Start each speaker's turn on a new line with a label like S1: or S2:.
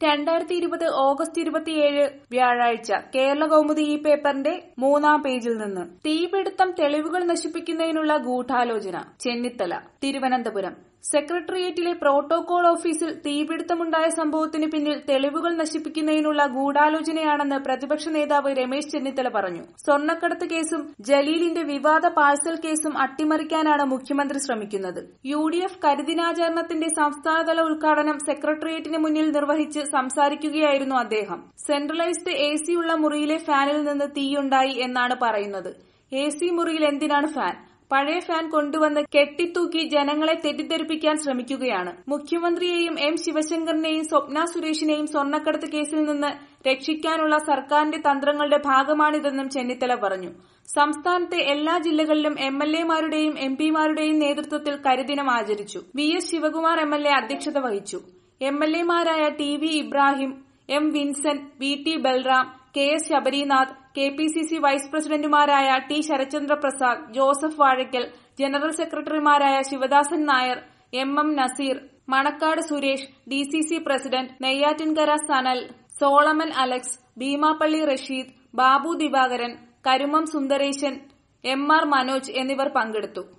S1: രണ്ടായിരത്തി ഇരുപത് ഓഗസ്റ്റ് ഇരുപത്തിയേഴ് വ്യാഴാഴ്ച കേരള കൗമുദി ഈ പേപ്പറിന്റെ മൂന്നാം പേജിൽ നിന്ന് തീപിടുത്തം തെളിവുകൾ നശിപ്പിക്കുന്നതിനുള്ള ഗൂഢാലോചന ചെന്നിത്തല തിരുവനന്തപുരം സെക്രട്ടേറിയറ്റിലെ പ്രോട്ടോകോൾ ഓഫീസിൽ തീപിടുത്തമുണ്ടായ സംഭവത്തിന് പിന്നിൽ തെളിവുകൾ നശിപ്പിക്കുന്നതിനുള്ള ഗൂഢാലോചനയാണെന്ന് പ്രതിപക്ഷ നേതാവ് രമേശ് ചെന്നിത്തല പറഞ്ഞു സ്വർണ്ണക്കടത്ത് കേസും ജലീലിന്റെ വിവാദ പാഴ്സൽ കേസും അട്ടിമറിക്കാനാണ് മുഖ്യമന്ത്രി ശ്രമിക്കുന്നത് യു ഡി എഫ് കരിദിനാചരണത്തിന്റെ സംസ്ഥാനതല ഉദ്ഘാടനം സെക്രട്ടേറിയറ്റിന് മുന്നിൽ നിർവഹിച്ച് സംസാരിക്കുകയായിരുന്നു അദ്ദേഹം സെൻട്രലൈസ്ഡ് എ സിയുള്ള മുറിയിലെ ഫാനിൽ നിന്ന് തീയുണ്ടായി എന്നാണ് പറയുന്നത് എ സി മുറിയിൽ എന്തിനാണ് ഫാൻ പഴയ ഫാൻ കൊണ്ടുവന്ന് കെട്ടിത്തൂക്കി ജനങ്ങളെ തെറ്റിദ്ധരിപ്പിക്കാൻ ശ്രമിക്കുകയാണ് മുഖ്യമന്ത്രിയെയും എം ശിവശങ്കറിനെയും സ്വപ്ന സുരേഷിനെയും സ്വർണ്ണക്കടത്ത് കേസിൽ നിന്ന് രക്ഷിക്കാനുള്ള സർക്കാരിന്റെ തന്ത്രങ്ങളുടെ ഭാഗമാണിതെന്നും ചെന്നിത്തല പറഞ്ഞു സംസ്ഥാനത്തെ എല്ലാ ജില്ലകളിലും എം എൽ എമാരുടെയും എം പിമാരുടെയും നേതൃത്വത്തിൽ കരിദിനം ആചരിച്ചു V S Sivakumar M L A അധ്യക്ഷത വഹിച്ചു എം എൽ എമാരായ T V Ibrahim M Vincent V T Balram K S Sabarinath K P C C vice പ്രസിഡന്റുമാരായ ടി ശരത്ചന്ദ്ര പ്രസാദ് ജോസഫ് വാഴയ്ക്കൽ ജനറൽ സെക്രട്ടറിമാരായ Sivadasan Nair M M Naseer Manakkad Suresh D C C president Neyyattinkara Sanal Solomon Alex Bheemapally Rasheed Babu Divakaran Karumam Sundaresan M R Manoj എന്നിവർ പങ്കെടുത്തു